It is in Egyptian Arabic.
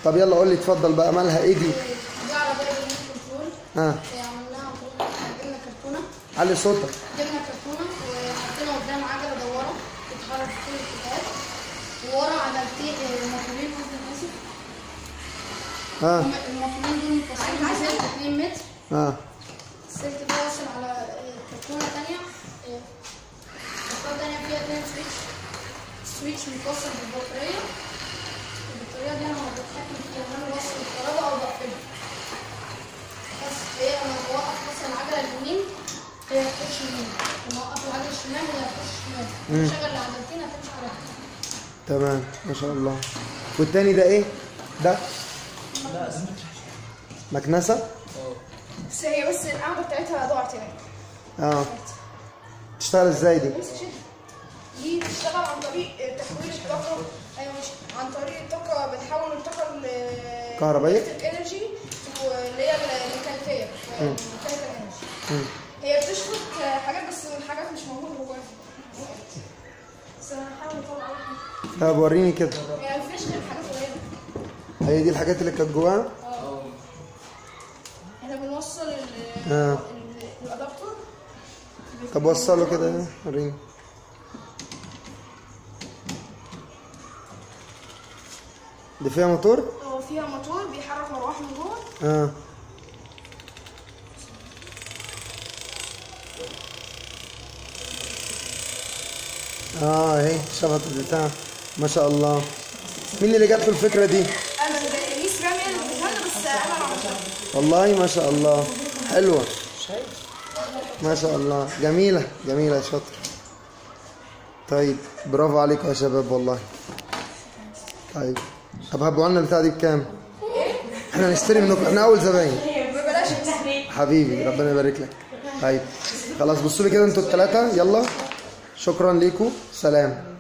طب يلا قول لي اتفضل بقى مالها ايه دي دي عربيه ريموت كنترول ها آه، عملناها عن طريق- جبنا كرتونه علي صوتك جبنا كرتونه وحطينا قدام عجله دواره بتتحرك في كل الاتجاهات وورا عجلتين آه، موتورين قصدي أنا اسف ها هم- الموتورين دول متوصلين بسلك 2 متر ها السلك ده واصل على آه، كرتونه ثانيه كرتونه ثانيه فيها اتنين سويتش سويتش متوصل بالبطاريه البطاريه دي انا بتحكم في ان انا بوصل الكهرباء او بقفلها بس هي لما بوقف مثلا العجله اليمين هي هتخش يمين لما اوقف العجله الشمال هي هتخش شمال شغل العجلتين هتمشي على كده تمام ما شاء الله والتاني ده ايه ده مكنسه بس هي بس القعده بتاعتها ضاعت هناك اه تشتغل ازاي دي بس شد دي بتشتغل عن طريق تحويل الطاقة أيوة مش عن طريق الطاقة بتحول الطاقة ال- كهربائية؟ electric energy اللي هي الميكانيكية ميكانيكال انرجي هي بتشفط حاجات بس الحاجات مش موجودة جواها بس أنا هحاول أطلع لك طب وريني كده هي مفيش غير حاجات قليلة هي دي الحاجات اللي كانت جواها احنا بنوصل ال- آه. ال- الأدابتور طب وصله كده وريني دي فيها موتور هو فيها موتور بيحرك مروحة من جوه اه اه اهي شفط البتاع ما شاء الله مين اللي جات له الفكره دي أنا ميس رامي اللي اديتها لنا بس أنا اللي عملتها والله ما شاء الله حلوه ما شاء الله جميله جميله يا شاطر طيب برافو عليكم يا شباب والله طيب طب هبوا لنا البتاع دي بكام احنا نشتري منكم احنا اول زباين ببلاش حبيبي ربنا يبارك لك طيب خلاص بصوا لي كده انتوا الثلاثه يلا شكرا ليكم سلام